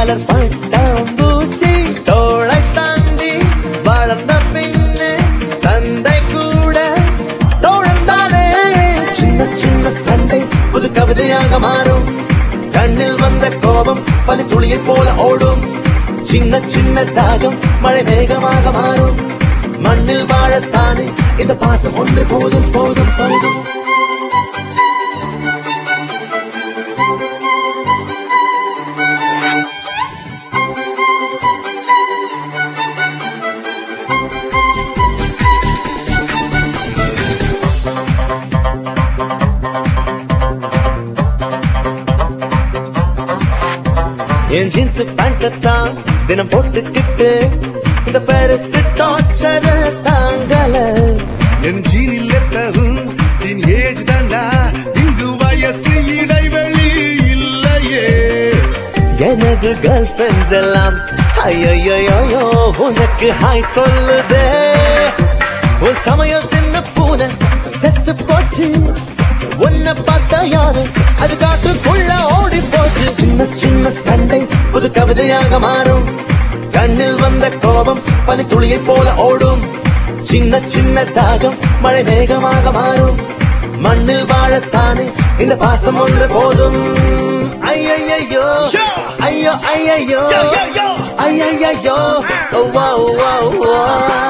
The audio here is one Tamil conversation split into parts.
கலர் பட்டாம்பூச்சி தோளை தாண்டி வளர்ந்த பின்னே தந்தை கூட தோழந்தானே சின்ன சின்ன சண்டை புது கவிதையாக மாறும் கண்ணில் வந்த கோபம் பனி துளியைப் போல ஓடும் சின்ன சின்ன தாகம் மழை மேகமாக மாறும் மண்ணில் வாழத்தானே இந்த பாசம் ஒன்று போதும் போதும் போதும் என் ஜீன்ஸ் பேண்ட் தான் தினம் போட்டுக்கிட்டு இந்த பெருசு டார்ச்சர தாங்கல என் ஜீனில் எப்பவும் என் ஏஜ் தாண்டா இங்கு வயசு இடைவெளி இல்லையே எனது கேர்ள் ஃபிரெண்ட்ஸ் எல்லாம் ஐயோ உனக்கு ஹாய் சொல்லுதே உன் சமையல் தின்ன பூனை செத்து போச்சு உன்னை பார்த்தா யாரு அது காட்டுக்குள்ள ஓடி போச்சு சின்ன சின்ன சண்டை புது கவிதையாக மாறும் கண்ணில் வந்த கோபம் பனி துளியைப் போல ஓடும் சின்ன சின்ன தாகம் மழை மேகமாக மாறும் மண்ணில் வாழத்தானே இந்த பாசம் ஒன்று போதும் ஐயையோ ஐயோ ஐயையோ ஐயையோ வா வா வா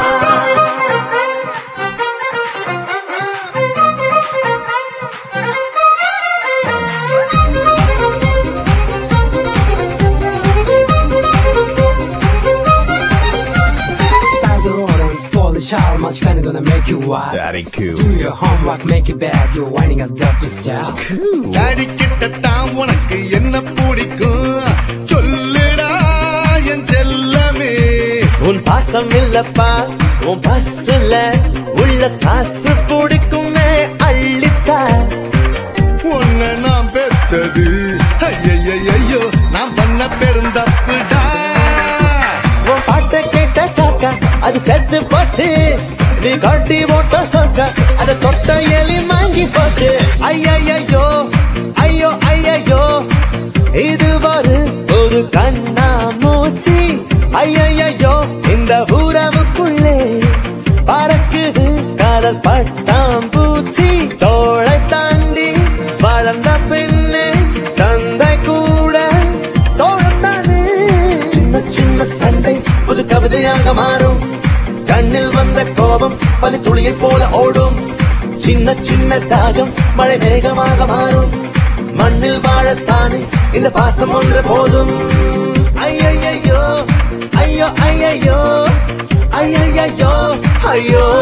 Start the road and spoil the child, much kinda gonna make you wild. That ain't cool. Do your homework, make it bad. Your whining has got to stop. Daddy கிட்டத்தான் உனக்கு என்ன பிடிக்கும் சொல்லுடா என் செல்லமே உன் பாசம் இல்லப்பா உன் பஸ்ல உள்ள காசு பிடிக்குமே அள்ளித்தா உன்னை நான் பெத்தது ஐயையோ நான் பண்ண பெருந்தப்புடா உன் பாட்டை கேட்ட காக்கா அது செத்து போச்சு நீ கட்டி போட்ட சொக்க அதை தொட்ட எலி வாங்கி போச்சு ஐயையோ ஐயோ ஐயையோ இது ஒரு ஒரு கண்ணா மூச்சி ஐயையோ இந்த உறவுக்குள்ளே பறக்குது காதல் பட்டாம்பூச்சி தோளை தாண்டி வளர்ந்த பின்னே தந்தை கூட தோழத்தானே சின்ன சின்ன சண்டை புது கவிதையாக மாறும் கண்ணில் வந்த கோபம் பனி துளியைப் போல ஓடும் சின்ன சின்ன தாகம் மழை மேகமாக மாறும் மண்ணில் வாழத்தானே இந்த பாசம் ஒன்று போதும் ஐயையோ ஐயோ ஐயையோ ஐயையோ ஐயோ